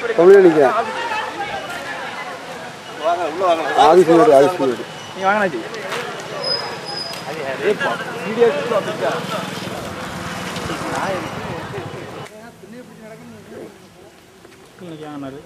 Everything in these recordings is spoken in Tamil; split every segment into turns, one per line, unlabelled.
தமிழ் நிற்கிறேன் ஆதிசி வீடு ஆதிசி வீடு
நீ வாங்கினாச்சு வீடியோ இன்னைக்கு வாங்கினாரு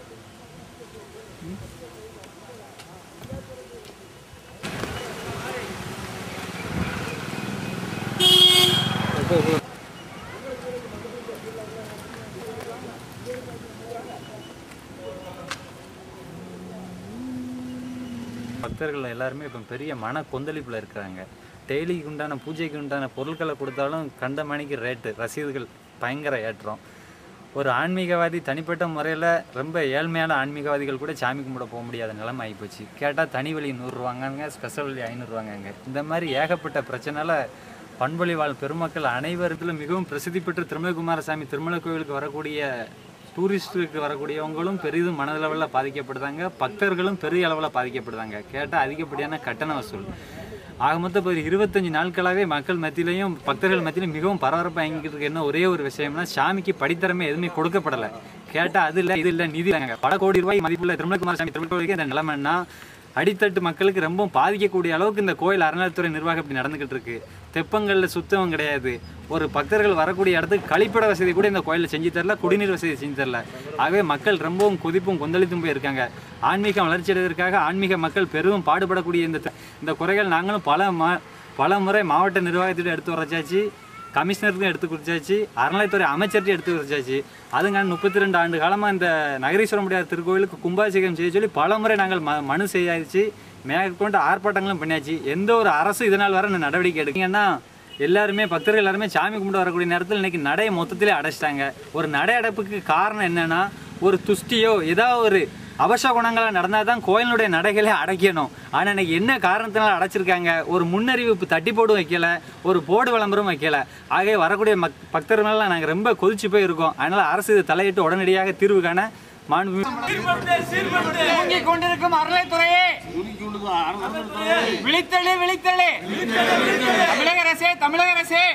பக்தர்கள் எல்லாருமே இப்போ பெரிய மன கொந்தளிப்பில் இருக்கிறாங்க டெய்லிக்கு உண்டான பூஜைக்கு உண்டான பொருட்களை கொடுத்தாலும் கண்ட மணிக்கு ரேட்டு ரசீதுகள் பயங்கர ஏற்றம் ஒரு ஆன்மீகவாதி தனிப்பட்ட முறையில் ரொம்ப ஏழ்மையான ஆன்மீகவாதிகள் கூட சாமி கும்பிட போக முடியாத நிலைமை ஆகிப்போச்சு கேட்டால் தனி வழி நூறுரூவாங்க ஸ்பெஷல் வழி ஐநூறுரூவாங்க இந்த மாதிரி ஏகப்பட்ட பிரச்சனைல பண்பொழி வாழ் பெருமக்கள் அனைவரிடத்திலும் மிகவும் பிரசித்தி பெற்ற திருமலை குமாரசாமி திருமலை கோவிலுக்கு வரக்கூடிய டூரிஸ்ட்டுக்கு வரக்கூடியவங்களும் பெரிதும் மனதளவில் பாதிக்கப்படுதாங்க பக்தர்களும் பெரிய அளவில் பாதிக்கப்படுதாங்க கேட்டால் அதிகப்படியான கட்டண வசூல் ஆக மொத்தம் இப்போ இருபத்தஞ்சு நாட்களாகவே மக்கள் மத்தியிலையும் பக்தர்கள் மத்தியிலும் மிகவும் பரபரப்பாக இயங்கிட்டு இருக்க என்ன ஒரே ஒரு விஷயம்னா சாமிக்கு படித்தரமே எதுவுமே கொடுக்கப்படலை கேட்டால் அது இல்லை இது இல்லை நிதி இல்லைங்க பல கோடி ரூபாய் மதிப்புள்ள திருமலகுமாரசாமி திருமண கோயிலுக்கு இந்த நிலைமைன்னா அடித்தட்டு மக்களுக்கு ரொம்ப பாதிக்கக்கூடிய அளவுக்கு இந்த கோயில் அறநிலைத்துறை நிர்வாகம் இப்படி நடந்துகிட்டு இருக்கு தெப்பங்களில் சுத்தம் கிடையாது ஒரு பக்தர்கள் வரக்கூடிய இடத்துக்கு கழிப்பிட வசதி கூட இந்த கோயிலில் செஞ்சு தரல குடிநீர் வசதி செஞ்சு தரல ஆகவே மக்கள் ரொம்பவும் கொதிப்பும் கொந்தளித்தும் போய் இருக்காங்க ஆன்மீகம் வளர்ச்சி அடைவதற்காக ஆன்மீக மக்கள் பெரும் பாடுபடக்கூடிய இந்த த- இந்த குறைகள் நாங்களும் பல மா பல முறை மாவட்ட நிர்வாகத்திட்ட எடுத்து வரைச்சாச்சு கமிஷனருக்கும் எடுத்து கொடுத்தாச்சு அறநிலைத்துறை அமைச்சர்கிட்ட எடுத்து கொடுத்தாச்சு அதுங்க முப்பத்தி ரெண்டு ஆண்டு காலமாக இந்த நகரீஸ்வரம் முடியாத திருக்கோயிலுக்கு கும்பாபிஷேகம் செய்ய சொல்லி பல முறை நாங்கள் ம மனு செய்யாச்சு மேற்கொண்டு ஆர்ப்பாட்டங்களும் பண்ணியாச்சு எந்த ஒரு அரசு இதனால் வர நடவடிக்கை எடுக்கீங்கன்னா எல்லாருமே பக்தர்கள் எல்லாருமே சாமி கும்பிட்டு வரக்கூடிய நேரத்தில் இன்னைக்கு நடையை மொத்தத்திலே அடைச்சிட்டாங்க ஒரு நடை அடைப்புக்கு காரணம் என்னன்னா ஒரு துஷ்டியோ ஏதாவது ஒரு அவசகுணங்களாக நடந்தால் தான் கோயிலுடைய நடைகளை அடைக்கணும் ஆனால் இன்னைக்கு என்ன காரணத்தினால அடைச்சிருக்காங்க ஒரு முன்னறிவிப்பு தட்டி போடும் வைக்கல ஒரு போர்டு விளம்பரம் வைக்கல ஆகவே வரக்கூடிய மக் பக்தர்களெல்லாம் நாங்கள் ரொம்ப கொதிச்சு போய் இருக்கோம் அதனால் அரசு இது தலையிட்டு உடனடியாக தீர்வு காண மாண்பு
தூங்கிக் கொண்டிருக்கும் அறளைத்துறையே விழித்தெழு விழித்தெழு தமிழக அரசே தமிழக அரசே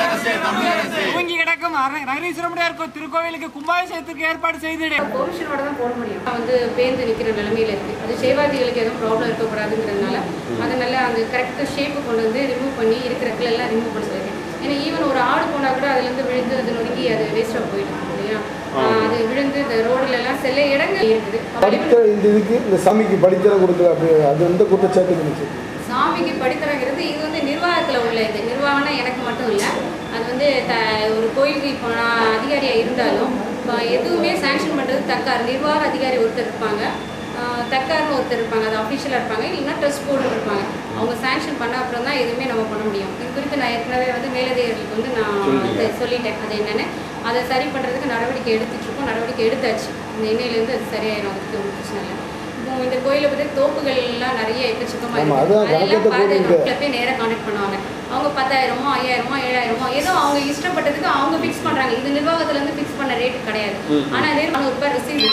தூங்கி கிடக்கும் அர- நகரீஸ்வரமுடையார் கோ- திருக்கோவிலுக்கு கும்பாபிஷேகத்துக்கு ஏற்பாடு செய்திடு
பெர்மிஷனோட தான் போட முடியும் நான் வந்து பேந்து நிற்கிற நிலமையில இருக்கு அது சேவாதிகளுக்கு எதுவும் ப்ராப்ளம் இருக்கக்கூடாதுங்கிறதுனால அதை நல்லா அந்த கரெக்ட் ஷேப்பு கொண்டு வந்து ரிமூவ் பண்ணி இருக்கிற எல்லாம் ரிமூவ் பண்ண சொல்லியிருக்கேன் ஏன்னா ஈவன் ஒரு ஆடு போனால் கூட அதுலேருந்து விழுந்து அது நொறுக்கி அது வேஸ்ட்டாக போயிடும் இல்லையா ஆஹ் அது விழுந்து இந்த ரோடுல எல்லாம் சில இடங்கள் இருக்குது
படித்த இந்த இதுக்கு இந்த சாமிக்கு படித்தரம் கொடுக்கல அப்படி அது வந்து குற்றச்சாட்டு இருந்துச்சு
சாமிக்கு படித்தரங்கிறது இது வந்து நிர்வாகத்தில் உள்ள இது நிர்வாகம்னா எனக்கு மட்டும் இல்லை அது வந்து த ஒரு கோயிலுக்கு இப்போ நான் அதிகாரியாக இருந்தாலும் இப்போ எதுவுமே சாங்ஷன் பண்ணுறது தக்கார் நிர்வாக அதிகாரி ஒருத்தர் இருப்பாங்க ஆஹ் தக்கார்னு ஒருத்தர் இருப்பாங்க அது அஃபிஷியலாக இருப்பாங்க இல்லைன்னா ட்ரஸ்ட் போர்டு இருப்பாங்க அவங்க சாங்ஷன் பண்ண அப்புறம் தான் எதுவுமே நம்ம பண்ண முடியும் இது குறித்து நான் ஏற்கனவே வந்து மேலதிகாரிகளுக்கு வந்து நான் வந்து சொல்லிட்டேன் அது என்னென்னு அதை சரி பண்ணுறதுக்கு நடவடிக்கை எடுத்துட்டு இருக்கோம் நடவடிக்கை எடுத்தாச்சு இந்த எண்ணெயிலேருந்து அது சரியாயிடும் அதுக்கு ஒன்றும் பிரச்சனை இல்லை இப்போ இந்த கோயிலை பற்றி தோப்புகள் எல்லாம் நிறைய எக்கச்சக்கமாக
ஆமா,
இருக்கு
அதான்
அதெல்லாம்
கணக்கெடுத்து
பார்த்து
போட்டுருக்கு.
மக்கள் போய் நேராக கான்டாக்ட் பண்ணுவாங்க அவங்க பத்தாயிரமோ ஐயாயிரமோ ஏழாயிரமோ ஏதோ அவங்க இஷ்டப்பட்டதுக்கு அவங்க ஃபிக்ஸ் பண்றாங்க இது நிர்வாகத்துல இருந்து ஃபிக்ஸ் பண்ண ரேட் கிடையாது ஆனா அதே நானூறு ரூபாய் ரிசீவ்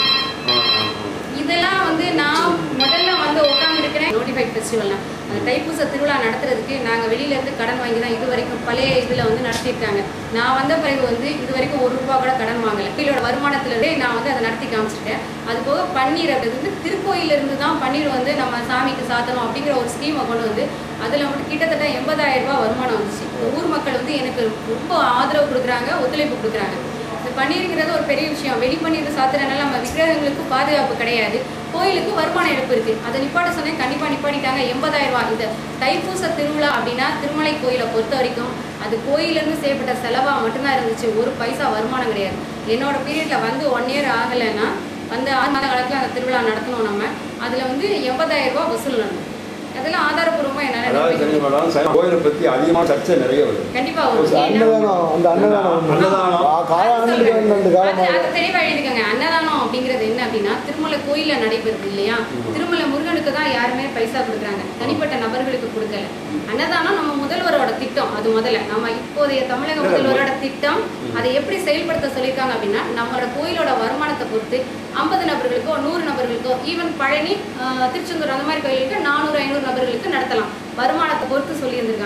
இதெல்லாம் வந்து நான் முதல்ல வந்து உட்கார்ந்து இருக்கிறேன் நோட்டிஃபைட் ஃபெஸ்டிவல்னா அந்த தைப்பூச திருவிழா நடத்துறதுக்கு நாங்கள் வெளியில இருந்து கடன் வாங்கி தான் இது வரைக்கும் பழைய இதில் வந்து நடத்தியிருக்காங்க நான் வந்த பிறகு வந்து இது வரைக்கும் ஒரு ரூபா கூட கடன் வாங்கலை கீழோட வருமானத்துலேருந்தே நான் வந்து அதை நடத்தி காமிச்சிட்டேன் அது போக பன்னீர் அப்படின்றது வந்து திருக்கோயிலிருந்து தான் பன்னீர் வந்து நம்ம சாமிக்கு சாத்தணும் அப்படிங்கிற ஒரு ஸ்கீமை கொண்டு வந்து அதில் வந்து கிட்டத்தட்ட எண்பதாயிரம் ரூபாய் வருமானம் வந்துச்சு இந்த ஊர் மக்கள் வந்து எனக்கு ரொம்ப ஆதரவு கொடுக்குறாங்க ஒத்துழைப்பு கொடுக்குறாங்க இந்த பன்னீருங்கிறது ஒரு பெரிய விஷயம் வெளி பன்னீர் சாத்துறதுனால நம்ம விக்கிரகங்களுக்கு பாதுகாப்பு கிடையாது கோயிலுக்கு வருமான இழப்பு இருக்கு அதை நிப்பாட்ட சொன்னேன் கண்டிப்பா நிப்பாட்டிட்டாங்க எண்பதாயிரம் ரூபாய் இந்த தைப்பூச திருவிழா அப்படின்னா திருமலை கோயிலை பொறுத்த வரைக்கும் அது கோயிலிருந்து செய்யப்பட்ட செலவா மட்டும்தான் இருந்துச்சு ஒரு பைசா வருமானம் கிடையாது என்னோட பீரியட்ல வந்து ஒன் இயர் ஆகலைன்னா வந்து ஆறு மாத காலத்துல அந்த திருவிழா நடத்தணும் நம்ம அதுல வந்து எண்பதாயிரம் ரூபாய் வசூல் நடக்கும் அதெல்லாம் ஆதாரப்பூர்வமா என்னால
அதாவது
நிரூபிக்க
தெரியும் மேடம் சை- கோயிலை பற்றி அதிகமாக சர்ச்சை நிறைய வருது
கண்டிப்பா வரும் ஏன்னா-
அன்னதானம் அந்த அன்னதானம்
அன்னதானம்.
ஆ, காலாண்டுக்கு ரெண்டு
அது
காலமாக
அது தெளிவா எழுதிக்கோங்க அன்னதானம் அப்படிங்கிறது என்ன அப்படின்னா திருமலை கோயில்ல நடைபெறுது இல்லையா திருமலை முருகனுக்கு தான் யாருமே பைசா கொடுக்குறாங்க தனிப்பட்ட நபர்களுக்கு கொடுக்கல அன்னதானம் நம்ம முதல்வரோட திட்டம் அது முதல்ல நம்ம இப்போதைய தமிழக முதல்வரோட திட்டம் அதை எப்படி செயல்படுத்த சொல்லியிருக்காங்க அப்படின்னா நம்மளோட கோயிலோட வருமானத்தை பொறுத்து ஐம்பது நபர்களுக்கோ நூறு நபர்களுக்கோ ஈவன் பழனி ஆஹ், திருச்செந்தூர் அந்த மாதிரி கோயிலுக்கு நானூறு ஐநூறு நபர்களுக்கு நடத்தலாம் வருமானத்தை பொறுத்து சொல்லியிருந்திருக்காங்க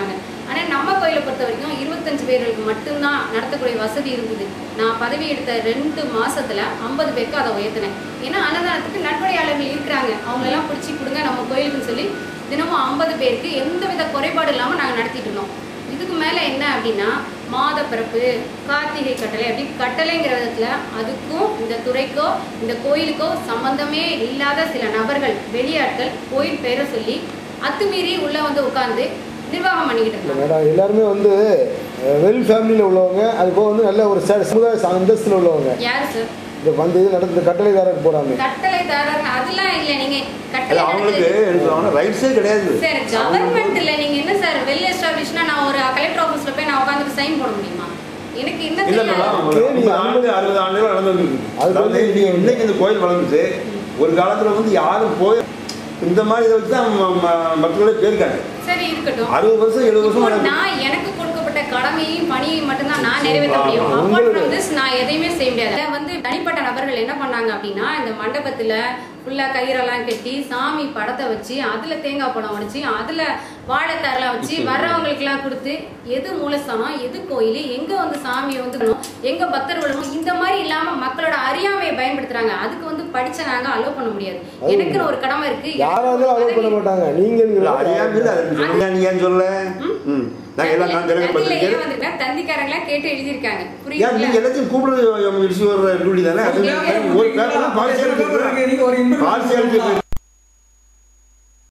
ஆனால் நம்ம கோயிலை பொறுத்த வரைக்கும் இருபத்தஞ்சு பேர்களுக்கு மட்டும்தான் நடத்தக்கூடிய வசதி இருந்தது நான் பதவி எடுத்த ரெண்டு மாசத்துல ஐம்பது பேருக்கு அதை உயர்த்தினேன் ஏன்னா அன்னதானத்துக்கு நட்படையாளர்கள் இருக்கிறாங்க அவங்க எல்லாம் பிடிச்சி கொடுங்க நம்ம கோயிலுக்குன்னு சொல்லி தினமும் ஐம்பது பேருக்கு எந்த வித குறைபாடு இல்லாமல் நாங்கள் நடத்திட்டு இருந்தோம் இதுக்கு மேலே என்ன அப்படின்னா மாத பிறப்பு கார்த்திகை கட்டளை அப்படி கட்டளைங்கிற விதத்தில் அதுக்கும் இந்த துறைக்கோ இந்த கோயிலுக்கோ சம்பந்தமே இல்லாத சில நபர்கள் வெளியாட்கள் கோயில் பேரை சொல்லி அத்துமீறி உள்ள வந்து உட்கார்ந்து நிர்வாகம் பண்ணிக்கிட்டு
இல்லை
இருந்தாங்க
மேடம் எல்லாருமே வந்து வெல் ஃபேமிலியில் உள்ளவங்க அது போக வந்து நல்ல ஒரு ச- சமுதாய ச- அந்தஸ்துல உள்ளவங்க
யாரு சார்
இந்த வந்து இது நடந்த கட்டளைதாரர் போடாம
கட்டளைதாரர் அதெல்லாம் இல்லை நீங்க
அது
கட்டளை
அவங்களுக்கு
நடத்துறது-
ரைட்ஸே கிடையாது
சார் கவர்மெண்ட்ல நீங்க என்ன சார் வெல் எஸ்டாப்ளிஷ்னா நான் ஒரு கலெக்டர் ஆஃபீஸ்ல போய் நான் உட்காந்துட்டு சைன் போட முடியுமா எனக்கு என்ன
இல்ல
தெரியாது
மேடம் ஒரு ஐம்பது ஆண்டு அறுபது ஆண்டுகள் நடந்துருக்கு
அது
அதாவது
வந்து
இன்னைக்கு இன்னைக்கு இந்த கோயில் வளர்ந்துச்சு ஒரு காலத்துல வந்து யாரும் போய் இந்த மாதிரி இதை வச்சு தான் ம- ம- மக்களே போயிருக்காங்க
சரி இருக்கட்டும்
அறுபது வருஷம் எழுபது வருஷம்
இப்போ
நடக்குது.
நான் எனக்கு கொடுக்கப்பட்ட கடமையையும் பணியையும் மட்டும்தான் நான் நிறைவேற்ற முடியும்
ஆ,
அப்பார்ட்
உங்களுக்கு-
ஃப்ரம் திஸ் நான் எதையுமே செய்ய முடியாது இதை வந்து தனிப்பட்ட நபர்கள் என்ன பண்ணாங்க அப்படின்னா இந்த மண்டபத்துல ஃபுல்லா கயிறெல்லாம் கட்டி சாமி படத்தை வச்சு அதுல தேங்காய் பழம் உடைச்சு அதுல வாழைத்தாரெல்லாம் வச்சு வர்றவங்களுக்குலாம் கொடுத்து எது மூலஸ்தானம் எது கோயில் எங்க வந்து சாமியை வந்து விடணும், எங்க பக்தர் விடணும் இந்த மாதிரி இல்லாம மக்களோட அறியாமையை பயன்படுத்துறாங்க அதுக்கு வந்து படிச்ச நாங்க அலோவ் பண்ண முடியாது எனக்குன்னு ஒரு கடமை இருக்கு
யாரா இருந்தாலும் அலோவ் பண்ண மாட்டாங்க நீங்கள்
இல்ல, அறியாம இல்ல, அது சொன்னா நீ ஏன் சொல்ல ம். நாங்க எல்லாம் நான் தெலுங்கு
தந்தியில ஏன்
பத்திரிக்கை
வந்திருக்கேன் தந்திக்காரங்களா கேட்டு எழுதியிருக்காங்க
ஏன்
புரியுதுங்களா
நீங்க எல்லாத்தையும் கூப்பிடுறது இடிச்சு வர்ற டியூட்டி தானே அது ஒரு பேப்பர் பார்சியாலிட்டி பார்சியாலிட்டி